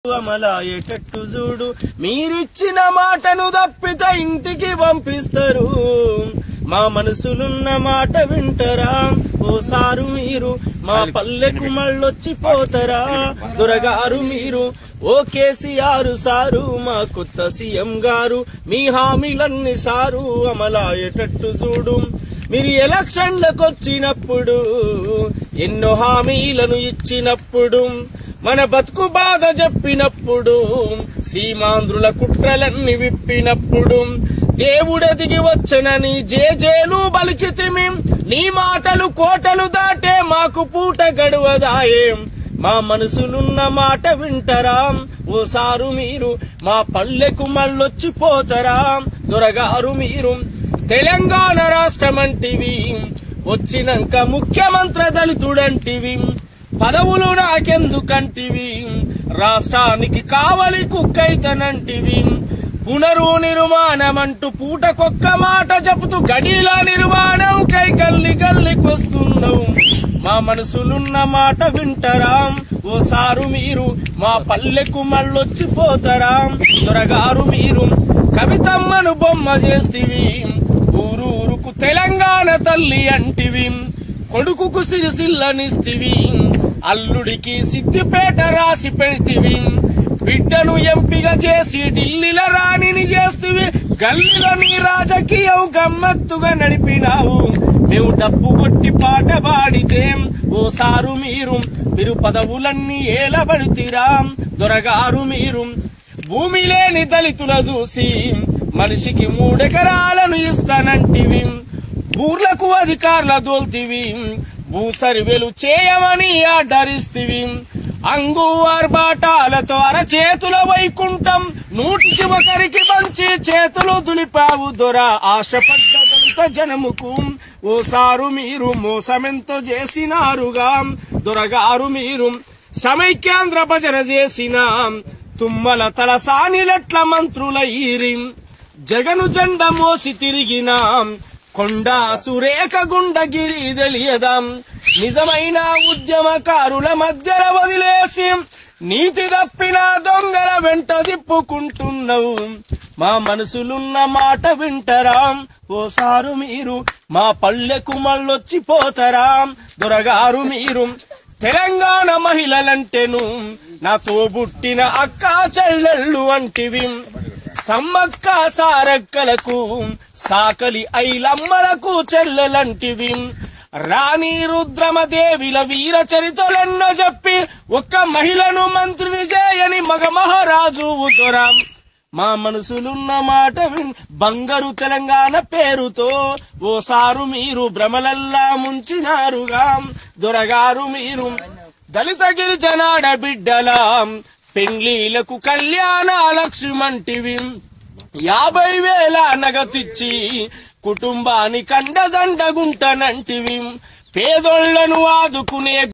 అమలాయేటట్టు చూడు మీరిచ్చిన మాటను తప్పితే ఇంటికి పంపిస్తారు మా మనసులున్న మాట వింటరా ఓసారు మీరు మా పల్లెకు మళ్ళొచ్చి పోతారా దొరగారు మీరు ఓ కేసీఆర్ సారు మా కొత్త సీఎం గారు మీ హామీలన్నీ సారు అమలాయేటట్టు చూడు మీరు ఎలక్షన్లకు వచ్చినప్పుడు ఎన్నో హామీలను ఇచ్చినప్పుడు మన బతుకు బాధ చెప్పినప్పుడు సీమాంధ్రుల కుట్రలన్నీ విప్పినప్పుడు దేవుడు దిగి వచ్చనని జేజేలు బలికితిమి నీ మాటలు కోటలు దాటే మాకు పూట గడువదాయే మా మనసులున్న మాట వింటరా ఓసారు మీరు మా పల్లెకు మళ్ళొచ్చి పోతారా దొరగారు మీరు తెలంగాణ రాష్ట్రమంటివి వచ్చినాక ముఖ్యమంత్రి దళితుడంటివి పదవులు నాకెందుకంటివి రాష్ట్రానికి కావలి కుక్కైతనంటివి పునరు నిర్మాణమంటూ పూటకొక్క మాట చెబుతూ గడిల నిర్మాణం కై గల్లి గల్లికొస్తున్నావు మా మనసులున్న మాట వింటరా ఓసారు మీరు మా పల్లెకు మళ్ళొచ్చి పోతారా దొరగారు మీరు కవితమ్మను బొమ్మ చేస్తివి ఊరూరుకు తెలంగాణ తల్లి అంటివి కొడుకుకు సిరిసిల్లనిస్తివి అల్లుడికి సిద్దిపేట రాసి పెడితివి బిడ్డను ఎంపిక చేసి ఢిల్లీల రాణిని చేస్తివి గల్లీలో నీ రాజకీయం గమ్మత్తుగా నడిపినావు మేము డప్పు కొట్టి పాట పాడితే ఓసారు మీరు మీరు పదవులన్నీ ఏలబడితిరా దొరగారు మీరు భూమి లేని దళితుల చూసి మనిషికి మూడెకరాలను ఇస్తానంటివి ఊర్లకు అధికారుల దోల్తివి భూ సర్వేలు చేయమని ఆర్డరిస్తివి అంగు ఆర్బాటాలతో అరచేతుల వైకుంఠం నూటికి ఒకరికి మంచి చేతులు దులిపావు దొర ఆశపడ్డ దళిత జనముకు ఓసారు మీరు మోసమెంతో చేసినారుగా దొరగారు మీరు సమైక్యాంధ్ర భజన చేసిన తుమ్మల తలసానిలెట్ల మంత్రుల ఈరి జగను జెండ మోసి తిరిగిన కొండ సురేఖ గుండగిరి తెలియదాం నిజమైన ఉద్యమకారుల మధ్యల వదిలేసి నీతి తప్పిన దొంగల వెంట తిప్పుకుంటున్నావు మా మనసులున్న మాట వింటరా ఓసారు మీరు మా పల్లెకు మళ్ళొచ్చి పోతారా దొరగారు మీరు తెలంగాణ మహిళలంటేను నాతో పుట్టిన అక్క చెల్లెళ్ళు వంటివి సమ్మక్క సారక్కలకు సాకలి ఐలమ్మలకు చెల్లెలంటివి రాణి రుద్రమదేవిల వీర చరితలెన్నో చెప్పి ఒక్క మహిళను మంత్రిని చేయని మగ మహారాజు దొరం మా మనసులున్న మాట విన్ బంగారు తెలంగాణ పేరుతో ఓసారు మీరు భ్రమలల్లా ముంచినారుగా దొరగారు మీరు దళిత గిరిజనాడ బిడ్డల పెండ్లీలకు కళ్యాణ లక్ష్యమంటివి యాభై వేల నగతిచ్చి కుటుంబాన్ని కండదండగుంటనంటివి పేదోళ్లను ఆదుకునే